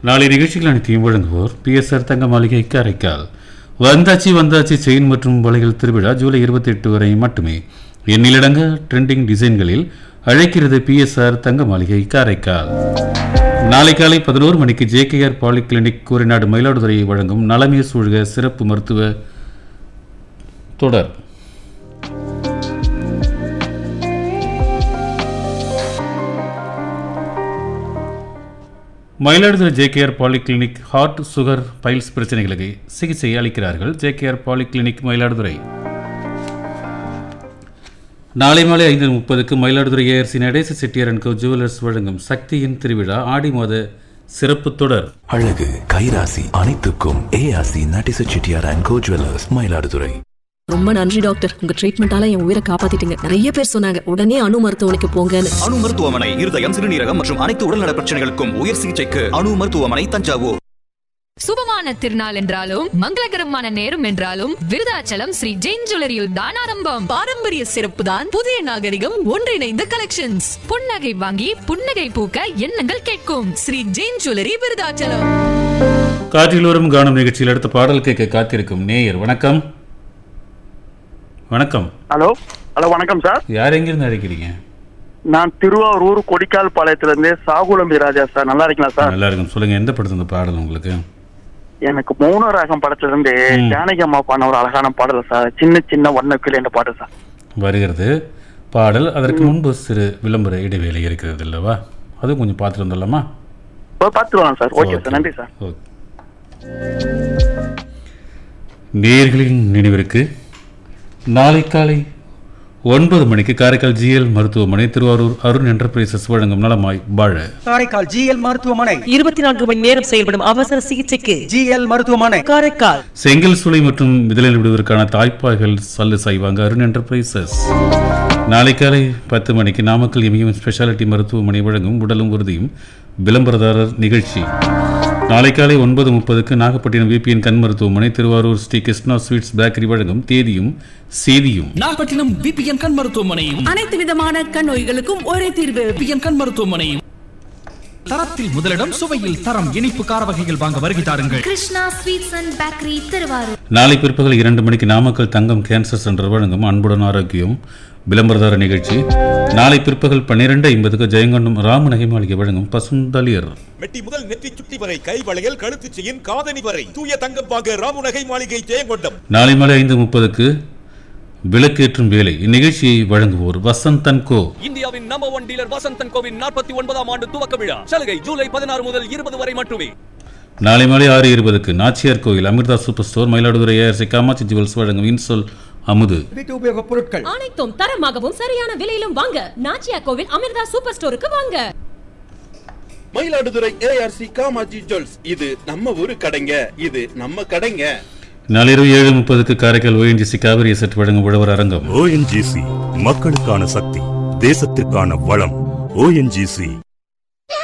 நாளை நிகழ்ச்சிகள் அனைத்தையும் வழங்குவோர் பிஎஸ்ஆர் தங்க மாளிகை காரைக்கால் வந்தாச்சி வந்தாச்சி செயின் மற்றும் வளையல் திருவிழா ஜூலை இருபத்தி எட்டு வரை மட்டுமே எண்ணிலடங்க ட்ரெண்டிங் டிசைன்களில் அழைக்கிறது பிஎஸ்ஆர் தங்க மாளிகை காரைக்கால் நாளை காலை பதினோரு மணிக்கு ஜேகேஆர் பாலிகிளினிக் கூறிநாடு மயிலாடுதுறையை வழங்கும் நலமே சூழ்க சிறப்பு மருத்துவ தொடர் Mayiladuthurai JKR polyclinic heart sugar piles பிரச்சனைகளுக்கு சிகிச்சை அளிக்கிறார்கள் ஜேகேஆர் பாலிகிளினிக் மயிலாடுதுறை நாளை மாலை ஐந்து முப்பதுக்கு மயிலாடுதுறை ஏஆர்சி நடேச செட்டியார் அண்ட் கோ ஜுவல்லர்ஸ் வழங்கும் சக்தியின் திருவிழா ஆடி மாத சிறப்பு தொடர் அழகு கைராசி அனைத்துக்கும் ஏஆசி நட்டிச Chettiar and co jewellers Mayiladuthurai ரொம்ப நன்றி டாக்டர் உங்க ட்ரீட்மெண்டால என் உயிரை காப்பாத்திட்டீங்க நிறைய பேர் சொன்னாங்க உடனே அணு மருத்துவமனைக்கு போங்கன்னு அணு மருத்துவமனை இருதயம் சிறுநீரகம் மற்றும் அனைத்து உடல்நல பிரச்சனைகளுக்கும் உயர் சிகிச்சைக்கு அணு மருத்துவமனை தஞ்சாவூர் சுபமான திருநாள் என்றாலும் மங்களகரமான நேரம் என்றாலும் விருதாச்சலம் ஸ்ரீ ஜெயின் ஜுவல்லரியில் தான் ஆரம்பம் பாரம்பரிய சிறப்பு தான் புதிய நாகரிகம் ஒன்றிணைந்த கலெக்ஷன்ஸ் புன்னகை வாங்கி புன்னகை பூக்க எண்ணங்கள் கேட்கும் ஸ்ரீ ஜெயின் ஜுவல்லரி விருதாச்சலம் காற்றில் வரும் காணும் நிகழ்ச்சியில் அடுத்த பாடல் கேட்க காத்திருக்கும் நேயர் வணக்கம் வணக்கம் ஹலோ ஹலோ வணக்கம் சார் யார் எங்கிருந்து அழைக்கிறீங்க நான் திருவாரூர் கொடிக்கால் பாளையத்திலிருந்து சாகுலம்பி ராஜா சார் நல்லா இருக்கீங்களா சார் நல்லா இருக்கும் சொல்லுங்க எந்த படத்துல இந்த பாடல் உங்களுக்கு எனக்கு மௌன ராகம் படத்துல இருந்து ஜானகி அம்மா பாடின ஒரு அழகான பாடல் சார் சின்ன சின்ன வண்ணக்கிளி என்ற பாடல் சார் வருகிறது பாடல் அதற்கு முன்பு சிறு விளம்பர இடைவேளை இருக்கிறது அல்லவா அதுவும் கொஞ்சம் பார்த்துட்டு வந்துடலாமா இப்போ பார்த்துருவாங்க சார் ஓகே சார் நன்றி சார் ஓகே. நேயர்களின் நினைவிற்கு நாளை காலை ஒன்பது மணிக்கு காரைக்கால் ஜிஎல் மருத்துவமனை திருவாரூர் அருண் என்டர்பிரைசஸ் வழங்கும் நலமாய் வாழ காரைக்கால் ஜிஎல் மருத்துவமனை இருபத்தி நான்கு மணி நேரம் செயல்படும் அவசர சிகிச்சைக்கு ஜிஎல் மருத்துவமனை காரைக்கால் செங்கல் சூளை மற்றும் விதலில் விடுவதற்கான தாய்ப்பாய்கள் சல்லு செய்வாங்க அருண் என்டர்பிரைசஸ் நாளை காலை பத்து மணிக்கு நாமக்கல் எமியும் ஸ்பெஷாலிட்டி மருத்துவமனை வழங்கும் உடலும் உறுதியும் விளம்பரதாரர் நிகழ்ச்சி நாளை காலை ஒன்பது முப்பதுக்கு நாகப்பட்டினம் விபிஎன் கண் மருத்துவமனை திருவாரூர் ஸ்ரீ கிருஷ்ணா ஸ்வீட்ஸ் பேக்கரி வழங்கும் தேதியும் செய்தியும் நாகப்பட்டினம் பிபிஎன் கண் மருத்துவமனையும் அனைத்து விதமான கண் நோய்களுக்கும் ஒரே தீர்வு பிபிஎன் கண் மருத்துவமனையும் தரத்தில் முதலிடம் சுவையில் தரம் இனிப்பு கார வகைகள் வாங்க வருகை தாருங்கள் Krishna sweets and bakery Thiruvarur நாளை பிற்பகல் இரண்டு மணிக்கு நாமக்கல் தங்கம் கேன்சர் சென்டர் வழங்கும் அன்புடன் ஆரோக்கியம் விளம்பரதார நிகழ்ச்சி நாளை பிற்பகல் பன்னிரெண்டு ஐம்பதுக்கு ஜெயங்கொண்டம் ராமநகை மாளிகை வழங்கும் பசுந்தளியர் மெட்டி முதல் நெற்றி சுட்டி வரை கை வளையல் கழுத்து செயின் காதணி வரை தூய தங்கம் பாக ராமுநகை மாளிகை ஜெயங்கொண்டம் நாளை மாலை ஐந்து முப்பதுக்கு விளக்கேற்றும் வேலை இந்நிகழ்ச்சியை வழங்குவோர் வசந்தன் கோ இந்தியாவின் நம்பர் ஒன் டீலர் வசந்தன் கோவின் நாற்பத்தி ஒன்பதாம் ஆண்டு துவக்க விழா சலுகை ஜூலை பதினாறு முதல் இருபது வரை மட்டுமே நாளை மாலை ஆறு இருபதுக்கு Nachiyar Koil Amirtha super store Mayiladuthurai ARC Kamatchi jewels வழங்கும் இன்சொல் அமுது வீட்டு உபயோக பொருட்கள் அனைத்தும் தரமாகவும் சரியான விலையிலும் வாங்க நாச்சியா கோவில் அமிர்தா சூப்பர் ஸ்டோருக்கு வாங்க மயிலாடுதுறை ஏஆர்சி காமாஜி ஜுவல்ஸ் இது நம்ம ஊரு கடைங்க இது நம்ம கடைங்க நாளிரவு ஏழு முப்பதுக்கு காரைக்கால் ஓஎன்ஜிசி காவிரி செட் வழங்கும் உழவர் அரங்கம் ஓஎன்ஜிசி மக்களுக்கான சக்தி தேசத்திற்கான வளம் ஓஎன்ஜிசி